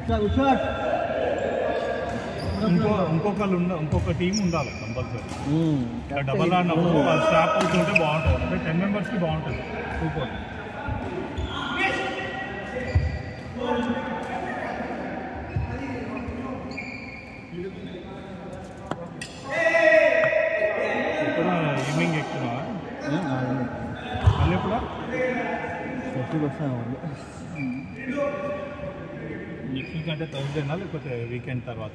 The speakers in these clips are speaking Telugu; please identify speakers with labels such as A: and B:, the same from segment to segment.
A: ఇంకో ఇంకొకళ్ళు ఉండ ఇంకొక టీం ఉండాలి కంపల్సరీ డబల్ ఆడినప్పుడు వాళ్ళు స్టాప్ అవుతుంటే బాగుంటుంది అంటే టెన్ మెంబర్స్కి బాగుంటుంది సూపర్ ఇప్పుడు ఈవినింగ్ ఎక్కువ మళ్ళీ ఎప్పుడా నెక్స్ట్ వీక్ అంటే థర్స్డేనా లేకపోతే వీకెండ్ తర్వాత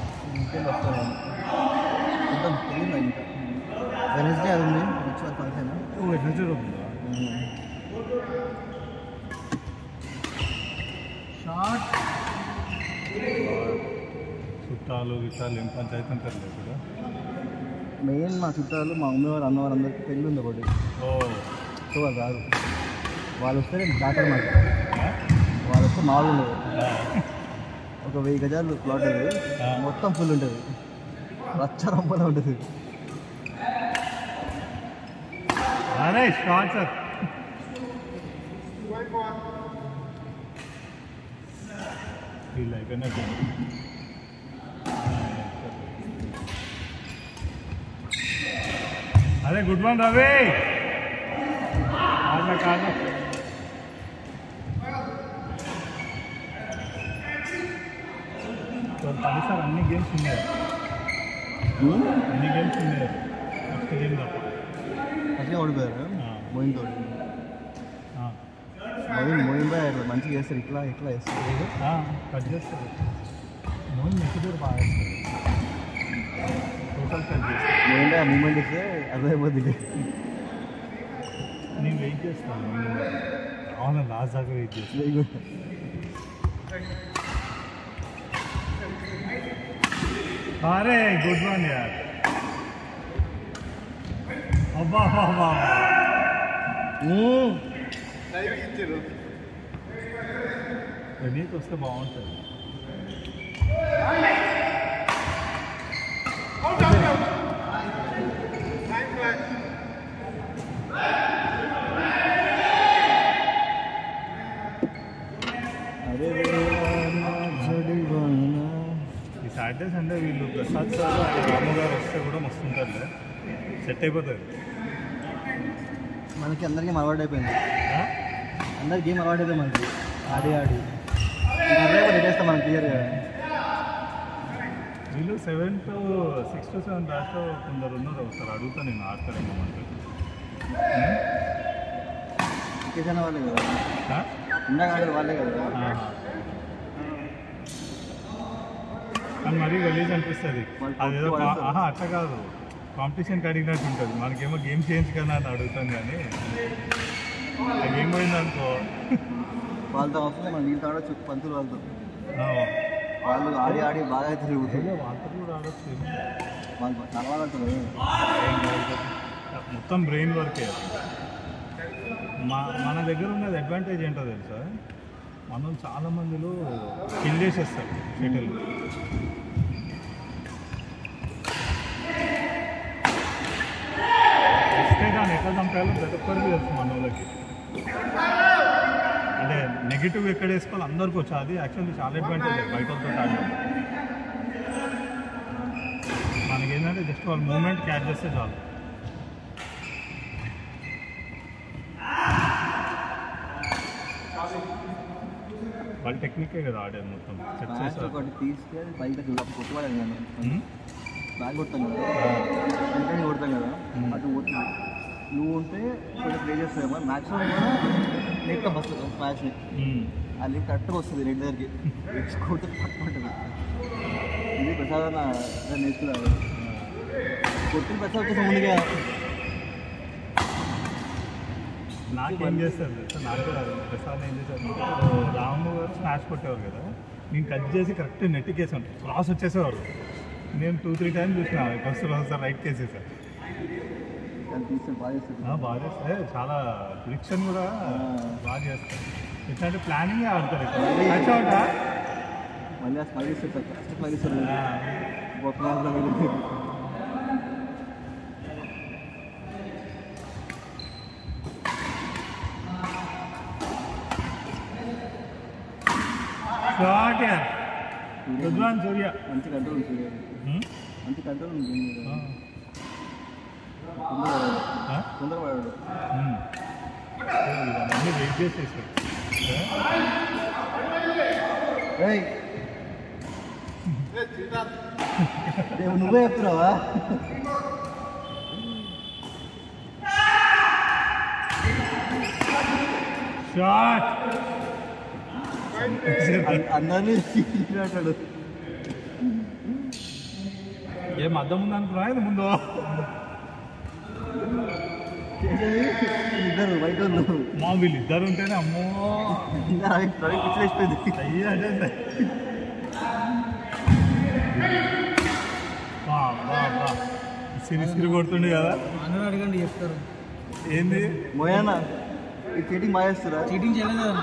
B: వెనస్డే అది ఉంది రిచువల్ ఫంక్షన్
A: ఓ వెడ్నెస్డే ఉందా
B: షార్ట్
A: చుట్టాలు గిట్టాలు ఏం పంచాయతీ అంటారు ఇప్పుడు
B: మెయిన్ మా చుట్టాలు మా మమ్మీ వారు అన్న వారందరికీ పెళ్ళి ఉంది ఒకటి
A: ఓ
B: సో వాళ్ళు రాదు వాళ్ళు వస్తే నేను దాటారు మాకు
A: ఆ?
B: వాళ్ళు వస్తే మామూలు ఉండదు
A: ఆ.
B: ఒక వెయ్యి గజాలు ప్లాట్ ఉంది
A: ఆ.
B: మొత్తం ఫుల్ ఉంటుంది రచ్చ రంపలా ఉంటుంది
A: అరే స్టార్ట్ సార్ వీళ్ళు అయిపోయినట్టు అదే గుడ్ మార్నింగ్ రవి కాదు కాదు పది సార్ అన్ని గేమ్స్ ఉన్నాయి అన్ని గేమ్స్ ఉన్నాయి ఫస్ట్ గేమ్ తప్ప
B: అట్లే ఓడిపోయారు
A: ఆ.
B: మోయిన్ తోటి
A: ఆ.
B: మోయిన్ మోయిన్ బాయ్ అట్లా మంచిగా చేస్తారు ఇట్లా ఇట్లా వేస్తారు
A: ఆ, కట్ చేస్తారు మోహన్ నెక్స్ట్ బాగా వేస్తారు టోటల్ కట్ చేస్తారు
B: మోయిన్ బాయ్ మూమెంట్ ఇస్తే అర్థమైపోతుంది
A: నేను వెయిట్ చేస్తాను అవును లాస్ట్ దాకా వెయిట్ చేస్తాను
B: వెరీ గుడ్
A: అరే గుడ్ వన్ యార్ అబ్బా అబ్బా నీకు వస్తే బాగుంటుంది
B: అరే జడివానా.
A: ఈ సాటర్డే సండే వీళ్ళు ప్రసాద్ సార్ ఆయన రాము గారు వస్తే కూడా మస్తు ఉంటారులే సెట్ అయిపోతుంది
B: మనకి అందరికీ అలవాటు అయిపోయింది
A: ఆ?
B: అందరికి గేమ్ అలవాటు అయిపోయింది మనకి ఆడి ఆడి అదే పెట్టేస్తాం మనం క్లియర్గా
A: వీళ్ళు seven to six to seven దాకా కొందరు ఉన్నారు ఒకసారి అడుగుతా నేను ఆడతారేమో మనకి
B: కిషన్ వాళ్ళే కదా
A: ఆ?
B: ఇందాక ఆడేది వాళ్ళే కదా
A: ఆహా. కానీ మరీ గలీజ్ అనిపిస్తుంది
B: వాళ్ళు
A: అదేదో
B: కొట్టు
A: కా-
B: పడేస్తారు.
A: ఆహా అట్లా కాదు కాంపిటీషన్కి అడిగినట్టు ఉంటుంది మనకేమో గేమ్ చేంజ్ కదా అని అడుగుతాను కానీ ఆ గేమ్ పోయిందనుకో
B: వాళ్ళతో అవసరం మనం వీళ్ళతో ఆడొచ్చు పంతులు వాళ్ళతో
A: ఆ,
B: వాళ్ళు ఆడి ఆడి బాగా తిరుగుతుంది
A: ఏదో వాళ్ళతో కూడా ఆడొచ్చు
B: వాళ్ళు చాలా బాగా ఆడుతున్నారు
A: మొత్తం బ్రెయిన్ వర్కే మా మన దగ్గర ఉన్నది అడ్వాంటేజ్ ఏంటో తెలుసా మనం చాలా మందిలో కిల్ చేసేస్తారు షటిల్ ఇస్తే దాన్ని ఎట్లా చంపాలో ప్రతి ఒక్కరికి తెలుసు మన వాళ్ళకి అంటే నెగిటివ్ ఎక్కడ వేసుకోవాలి అందరికీ వచ్చి అది యాక్చువల్లీ చాలా అడ్వాంటేజ్ బయట వాళ్ళతో ఆడడం మనకి ఏంటంటే జస్ట్ వాళ్ళ మూమెంట్ క్యాచ్ చేస్తే చాలు వాళ్ళ టెక్నికే కదా ఆడేది మొత్తం సెట్
B: మ్యాచ్
A: చేస్తారు
B: ఒకటి తీసుకెళ్ళి పైకి కొట్టుకోవాలి నేను
A: ఉమ్?
B: బ్యాగ్ కొడతాం కదా
A: ఆ,
B: వెంటనే కొడతాం కదా
A: మ్మ్.
B: అటు పోతుంది నువ్వు ఉంటే కొంచెం ప్లే చేస్తావేమో మ్యాచ్లో కూడా నెట్ వస్తుంది మ్యాచ్ని
A: ఉమ్.
B: అది కరెక్ట్గా వస్తుంది నెట్ దగ్గరికి కొడితే పట్టుకుంటుంది ఇది ప్రసాద్ అన్న నేర్చుకున్నాను కొట్టిన ప్రసాద్ వచ్చేసి ముందుగా
A: నాకేం చేస్తారు తెలుసా? నాకు కూడా అది ప్రసాద్ ఏం చేశారు రాము గారు స్మాష్ కొట్టేవారు కదా నేను కట్ చేసి కరెక్ట్ నెట్ కేసాను క్రాస్ వచ్చేసేవారు నేను టూ త్రీ టైమ్స్ చూసిన ఫస్ట్ సార్ రైట్ కేసేసాను
B: దాన్ని తీసుకొని బాగా చేస్తుంది
A: బాగా చేస్తే చాలా ప్రిడిక్షన్ కూడా బాగా చేస్తారు ఎట్లా ప్లానింగ్ ఆడతారు ఇక్కడ అవుట
B: మళ్ళీ ఆ స్మైల్ ఇస్తారు సార్ ఫస్ట్ స్మైల్ ఇస్తారు ఒక మ్యాచ్లో వెళ్ళి
A: షార్ట్ యార్ రుద్వాన్ సూర్య
B: మంచి కంట్రోల్ ఉంది సూర్య
A: హ్మ్?
B: మంచి కంట్రోల్ ఉంది
A: ఆ.
B: తొందర
A: ఆ?
B: తొందర పడాడు
A: హ్మ్. ఏ, వీళ్ళన్నీ వెయిట్ చేసేసారు
B: ఏయ్ రేపు నువ్వే చెప్తున్నావా
A: షాట్
B: అందరినీ అంటాడు
A: ఏం అర్థం ఉంది అనుకున్నా ఇది ముందు
B: చేసేది ఇద్దరు బయట వాళ్ళు
A: మా వీళ్ళు ఇద్దరు ఉంటేనే అమ్మో
B: ఇంకా రవి రవి పిచ్చి వేసిపోయింది
A: అయ్యి అంటే బా బా బా సిరి సిరి కొడుతుండే కదా
C: అందరూ అడగండి చెప్తారు
A: ఏంది
B: మోయానా ఈ చీటింగ్ మాయేస్తురా
C: చీటింగ్ చేయలేదు కదా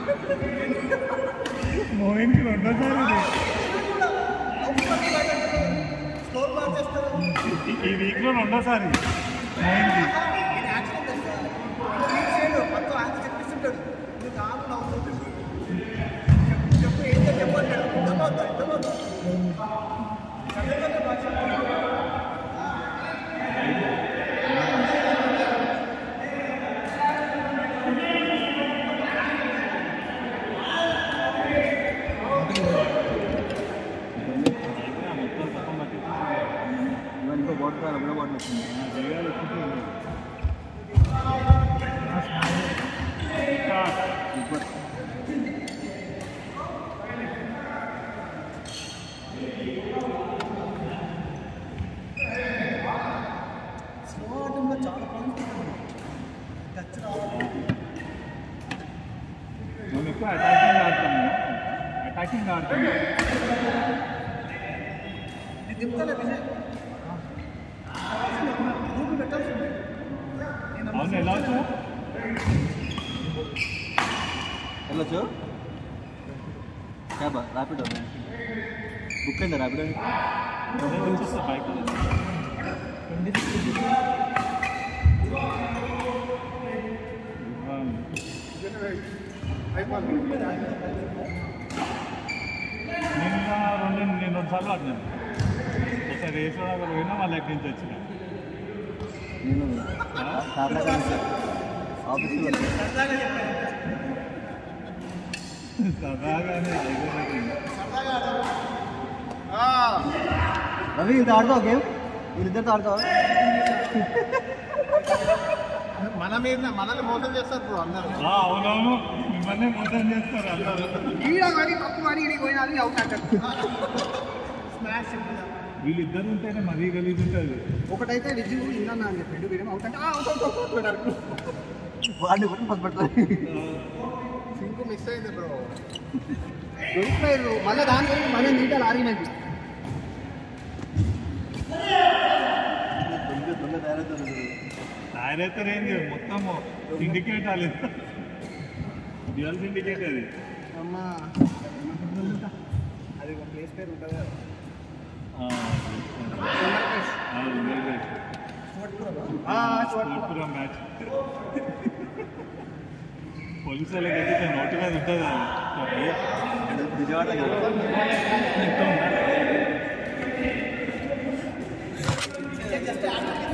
A: మోయిన్కి రెండోసారి ఇది ఈ- ఈ వీక్లో రెండోసారి మోయిన్కి
B: ఇవన్నీ ఇంకో బాటిల్ అప్పుడే బాటిల్ వచ్చింది సూపర్
A: మనం ఎక్కువ అటాకింగ్ ఆడతాము అటాకింగ్ ఆడతాము అవును ఎలా వచ్చా
B: వెళ్ళొచ్చు క్యాబా ర్యాపిడ్ బుక్ అయిందా ర్యాపిడ్
A: బైక్ నిన్న రెండు నేను రెండు సార్లు ఆడినాను ఒకసారి రేసులో అక్కడ పోయినా మళ్ళీ ఎక్కడి నుంచి వచ్చిన
B: నేను ఆఫీస్లో
A: సదాగానే ఎగరలేదు.
B: రవి ఇంత ఆడతావు గేమ్ వీళ్ళిద్దరితో ఆడతావా
C: మన మీద మనల్ని మోసం చేస్తారు బ్రో అందరూ
A: ఆ, అవునవును మిమ్మల్ని మోసం చేస్తారు అందరూ
C: ఈడ కానీ తప్పు కానీ ఈడికి పోయినా అది అవుట్ అంటారు స్మాష్
A: వీళ్ళిద్దరు ఉంటేనే మరీ గలీజ్ ఉంటుంది
C: ఒకటైతే విజు విన్నాను అని చెప్పి వీడేమో అవుట్ అంటే అవుట్ అవుట్ అవుట్ అవుట్ అన్నారు
B: వాడిని కూడా ఫస్ట్ పెట్టాలి
C: సింక్ మిస్ అయింది బ్రో దొరికిపోయారు మళ్ళీ దాని గురించి మళ్ళీ నీట్ ఆర్గ్యుమెంట్
B: దొంగ దొంగ తయారవుతుంది
A: తయారైతే ఏంది మొత్తం సిండికేట్ అది డ్యూయల్ సిండికేట్ అది
C: అమ్మా అది ఒక ప్లేస్ పేరు ఉంటుంది కదా
A: ఆ, ఆ, ఉంది, ఉంది. కోల్పురం మ్యాచ్ పోలీసు వాళ్ళకి అయితే నోటి మీద ఉంటుంది అది
B: విజయవాడ కదా
A: ఎంత ఉండాలి
C: జస్ట్